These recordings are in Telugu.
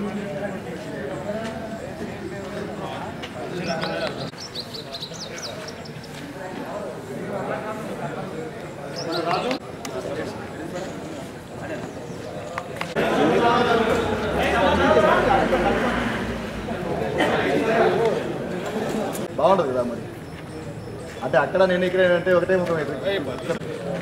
బాగుంటుంది కదా మరి అంటే అక్కడ నేను ఇక్కడ అంటే ఒకటే ముఖం అవుతుంది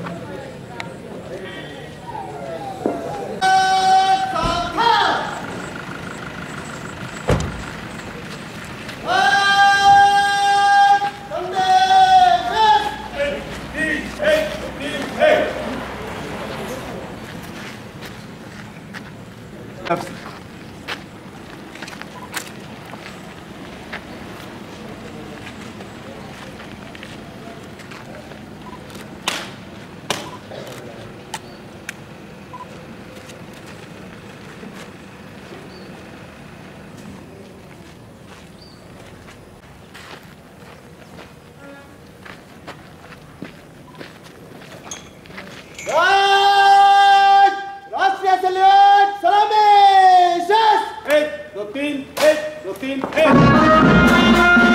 राष्ट्रीय सल्यूट सलामी शस एक दो तीन एक दो तीन एक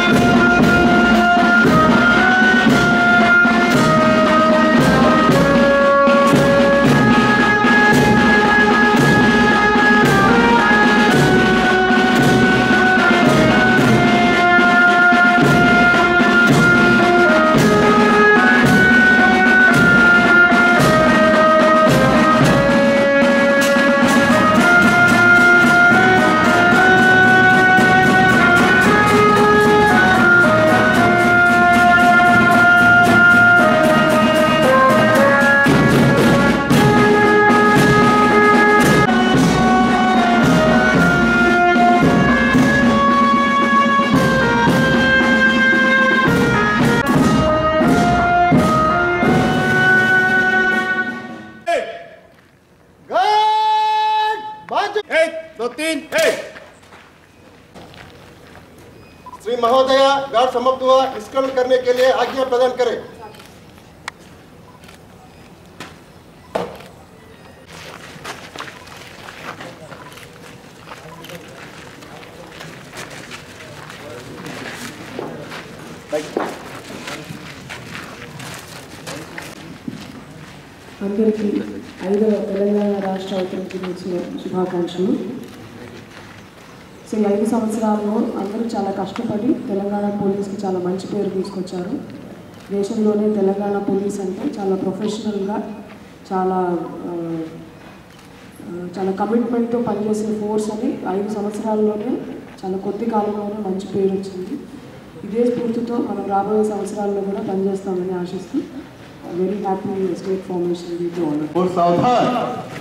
गार्ड बाजू एक दो तीन एक श्री महोदया गार्ड समाप्त हुआ निष्क्रमण करने के लिए आज्ञा प्रदान करें అందరికీ ఐదవ తెలంగాణ రాష్ట్ర అవతరణ నుంచి శుభాకాంక్షలు సో ఈ ఐదు సంవత్సరాల్లో అందరూ చాలా కష్టపడి తెలంగాణ పోలీస్కి చాలా మంచి పేరు తీసుకొచ్చారు దేశంలోనే తెలంగాణ పోలీస్ అంటే చాలా ప్రొఫెషనల్గా చాలా ఆ, ఆ, చాలా కమిట్మెంట్తో పనిచేసే ఫోర్స్ అని ఐదు సంవత్సరాల్లోనే చాలా కొద్ది కాలంలోనే మంచి పేరు వచ్చింది ఇదే స్ఫూర్తితో మనం రాబోయే సంవత్సరాల్లో కూడా పనిచేస్తామని ఆశిస్తూ very happy state formation day to all और सावधान